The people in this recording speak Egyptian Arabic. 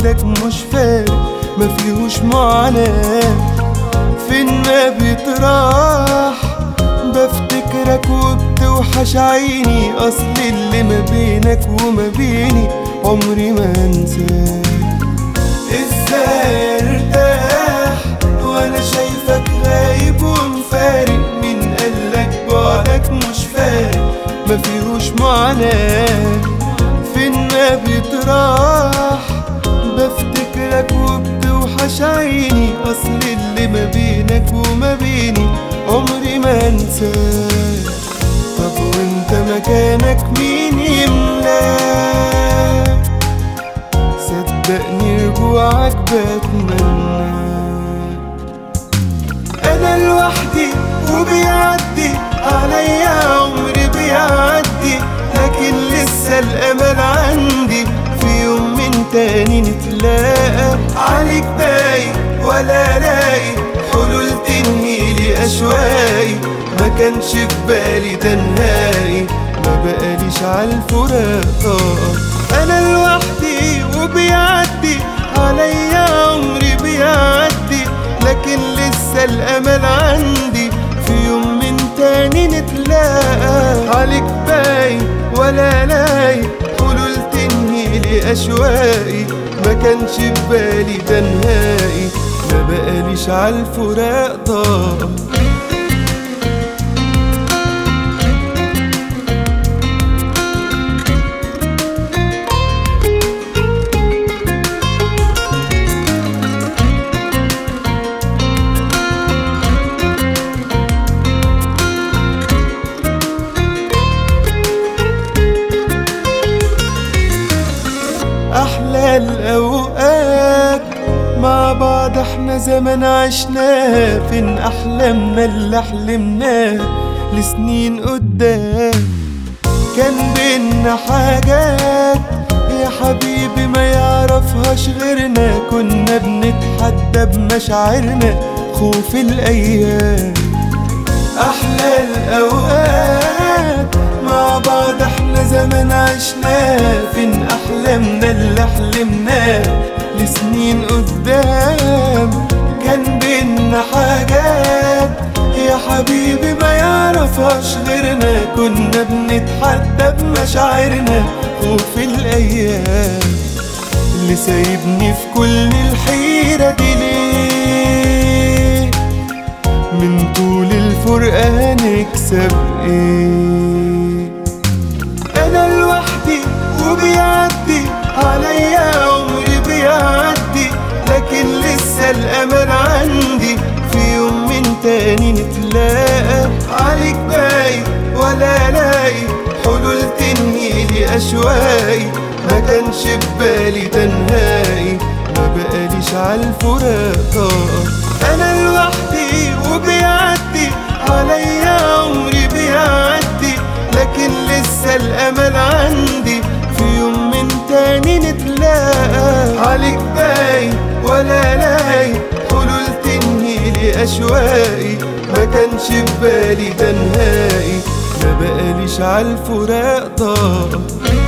بعدك مش فارق ما فيهوش معاناة فين ما بيطرح بفتكرك وبتوحش عيني اصل اللي ما بينك وما بيني عمري ما انساه ازاي ارتاح وانا شايفك غايب ومفارق مين قالك بعدك مش فارق ما فيهوش معاناة فين ما بيطرح بفتكرك وبتوحش عيني اصل اللي ما بينك وما بيني عمري ما انساه طب وانت مكانك مين يملاك صدقني رجوعك بتمنى انا لوحدي وبيعدي عليا عمري بيعدي لكن لسه الامل عندي في يوم من تاني نتلاقى عليك باين ولا لاقي حلول تنهي لي اشواقي ما كانش في بالي ده نهائي ما بقاليش عالفراق طاقة انا لوحدي وبيعدي عليا عمري بيعدي لكن لسه الامل عندي في يوم من تاني نتلاقى عليك باين ولا لاقي حلول تنهي لي اشواقي ما كانش في بالي ده نهائي ما بقاليش عالفراق طاقة أحلى الأوقات مع بعض احنا زمان عشناه فين أحلامنا اللي حلمناه لسنين قدام كان بينا حاجات يا حبيبي ما يعرفهاش غيرنا كنا بنتحدى بمشاعرنا خوف الأيام أحلى الأوقات مع بعض احنا زمان عشناه فين أحلامنا اللي حلمناه لسنين قدام كان بينا حاجات يا حبيبي ما يعرفهاش غيرنا كنا بنتحدى بمشاعرنا خوف الأيام اللي سايبني في كل الحيرة دي ليه من طول الفرقة نكسب ايه انا لوحدي وبيعدي عليا عمري بيعدي لكن لسه الامل عندي في يوم من تاني نتلاقى عليك باين ولا لاقي حلول تنهي لي اشواقي ما كانش في بالي ده نهائي ما بقاليش عالفراق طاقة انا لوحدي وبيعدي عليا عمري بيعدي لكن لسه الامل عندي في يوم من تاني نتلاقى عليك باين ولا لاقي حلول تنهي لي اشواقي ما كانش في بالي ده نهائي ما بقاليش عالفراق طاقة